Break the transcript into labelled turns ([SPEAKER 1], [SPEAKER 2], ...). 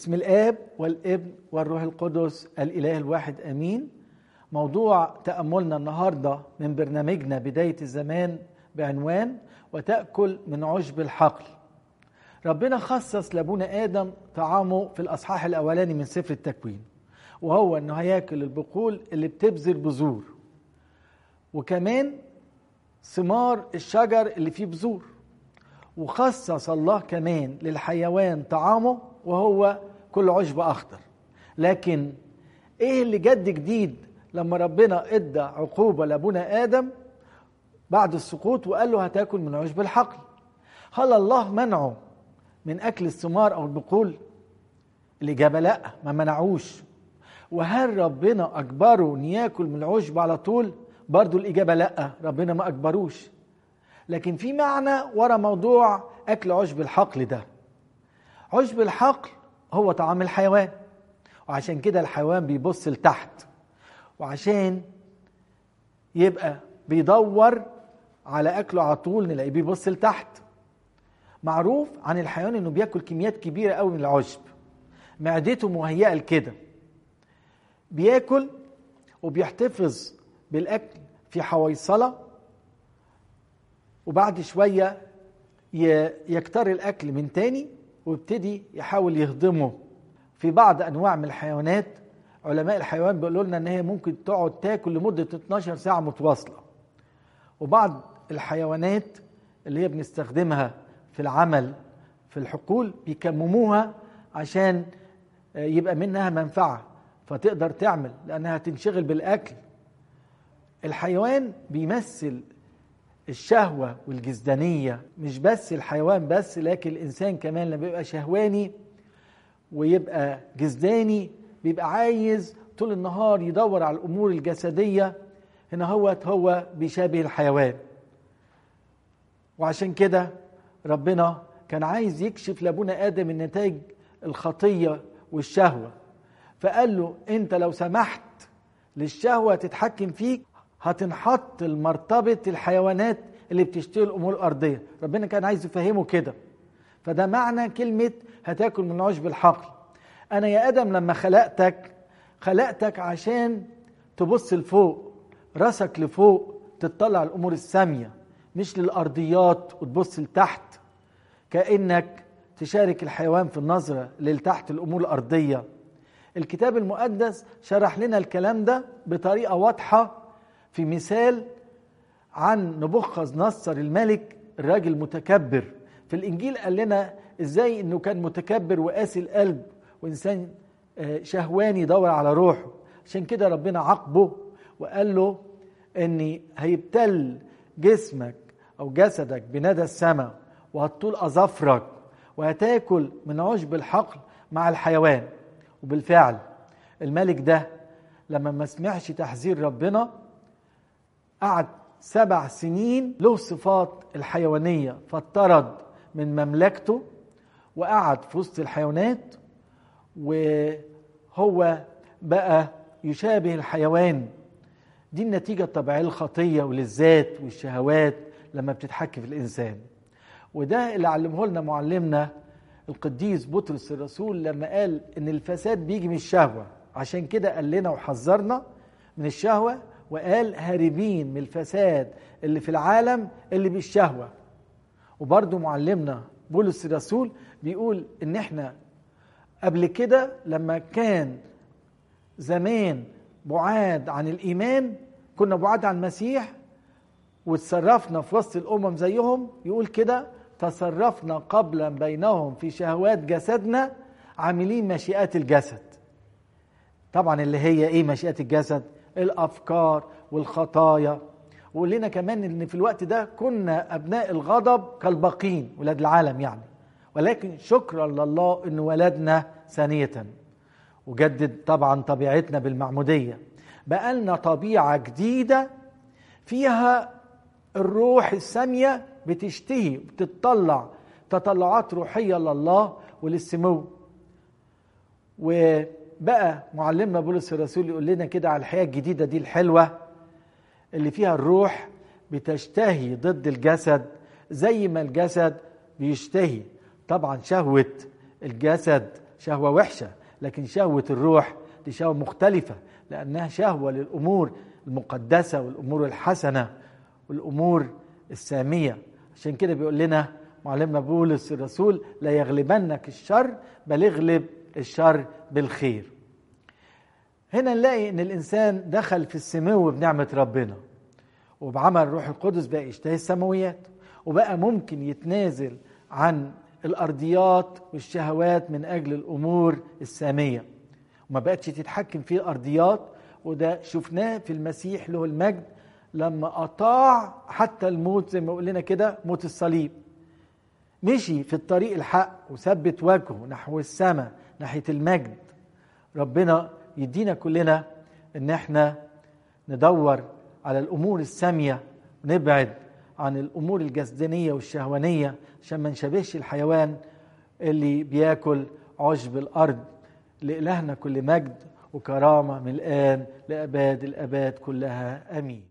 [SPEAKER 1] بسم الاب والابن والروح القدس الاله الواحد امين موضوع تاملنا النهارده من برنامجنا بدايه الزمان بعنوان وتاكل من عشب الحقل ربنا خصص لابونا ادم طعامه في الاصحاح الاولاني من سفر التكوين وهو انه هياكل البقول اللي بتبذر بذور وكمان ثمار الشجر اللي فيه بذور وخصص الله كمان للحيوان طعامه وهو كل عشب اخضر لكن ايه اللي جد جديد لما ربنا ادى عقوبه لابونا ادم بعد السقوط وقال له هتاكل من عشب الحقل هل الله منعه من اكل الثمار او البقول الاجابه لا ما منعوش وهل ربنا اجبره ان ياكل من العشب على طول برضو الاجابه لا ربنا ما اجبروش لكن في معنى ورا موضوع اكل عشب الحقل ده عشب الحقل هو طعام الحيوان وعشان كده الحيوان بيبص لتحت وعشان يبقى بيدور على اكله على طول نلاقيه بيبص لتحت معروف عن الحيوان انه بياكل كميات كبيره قوي من العشب معدته مهيئه لكده بياكل وبيحتفظ بالاكل في حويصله وبعد شويه يكتر الاكل من تاني ويبتدي يحاول يهضمه في بعض انواع من الحيوانات علماء الحيوان بيقولوا لنا ان هي ممكن تقعد تاكل لمده 12 ساعه متواصله وبعض الحيوانات اللي هي بنستخدمها في العمل في الحقول بيكمموها عشان يبقى منها منفعه فتقدر تعمل لانها تنشغل بالاكل الحيوان بيمثل الشهوة والجزدانية مش بس الحيوان بس لكن الإنسان كمان لما بيبقى شهواني ويبقى جزداني بيبقى عايز طول النهار يدور على الأمور الجسدية هنا هو هو بيشابه الحيوان وعشان كده ربنا كان عايز يكشف لابونا آدم النتائج الخطية والشهوة فقال له أنت لو سمحت للشهوة تتحكم فيك هتنحط المرتبة الحيوانات اللي بتشتهي الامور الارضيه ربنا كان عايز يفهمه كده فده معنى كلمه هتاكل من عشب الحقل انا يا ادم لما خلقتك خلقتك عشان تبص لفوق راسك لفوق تطلع على الامور الساميه مش للارضيات وتبص لتحت كانك تشارك الحيوان في النظره لتحت الامور الارضيه الكتاب المقدس شرح لنا الكلام ده بطريقه واضحه في مثال عن نبوخذ نصر الملك الراجل متكبر في الانجيل قال لنا ازاي انه كان متكبر وقاسي القلب وانسان شهواني يدور على روحه عشان كده ربنا عاقبه وقال له ان هيبتل جسمك او جسدك بندى السماء وهتطول اظافرك وهتاكل من عشب الحقل مع الحيوان وبالفعل الملك ده لما ما سمعش تحذير ربنا قعد سبع سنين له صفات الحيوانية فاطرد من مملكته وقعد في وسط الحيوانات وهو بقى يشابه الحيوان دي النتيجة الطبيعية للخطية وللذات والشهوات لما بتتحكم في الإنسان وده اللي علمه لنا معلمنا القديس بطرس الرسول لما قال إن الفساد بيجي من الشهوة عشان كده قال لنا وحذرنا من الشهوة وقال هاربين من الفساد اللي في العالم اللي بالشهوة وبرضه معلمنا بولس الرسول بيقول ان احنا قبل كده لما كان زمان بعاد عن الايمان كنا بعاد عن المسيح وتصرفنا في وسط الامم زيهم يقول كده تصرفنا قبلا بينهم في شهوات جسدنا عاملين مشيئات الجسد طبعا اللي هي ايه مشيئات الجسد الافكار والخطايا وقول لنا كمان ان في الوقت ده كنا ابناء الغضب كالباقين ولاد العالم يعني ولكن شكرا لله انه ولدنا ثانيه وجدد طبعا طبيعتنا بالمعموديه بقى لنا طبيعه جديده فيها الروح الساميه بتشتهي بتطلع تطلعات روحيه لله وللسمو و بقى معلمنا بولس الرسول يقول لنا كده على الحياه الجديده دي الحلوه اللي فيها الروح بتشتهي ضد الجسد زي ما الجسد بيشتهي طبعا شهوه الجسد شهوة وحشة لكن شهوة الروح دي شهوة مختلفة لأنها شهوة للأمور المقدسة والأمور الحسنة والأمور السامية عشان كده بيقول لنا معلمنا بولس الرسول لا يغلبنك الشر بل اغلب الشر بالخير هنا نلاقي ان الانسان دخل في السمو بنعمه ربنا وبعمل الروح القدس بقى يشتهي السماويات وبقى ممكن يتنازل عن الارضيات والشهوات من اجل الامور الساميه وما بقتش تتحكم فيه الارضيات وده شفناه في المسيح له المجد لما اطاع حتى الموت زي ما قلنا كده موت الصليب مشي في الطريق الحق وثبت وجهه نحو السماء ناحيه المجد ربنا يدينا كلنا ان احنا ندور على الامور الساميه ونبعد عن الامور الجسدانيه والشهوانيه عشان ما نشبهش الحيوان اللي بياكل عشب الارض لالهنا كل مجد وكرامه من الان لاباد الاباد كلها امين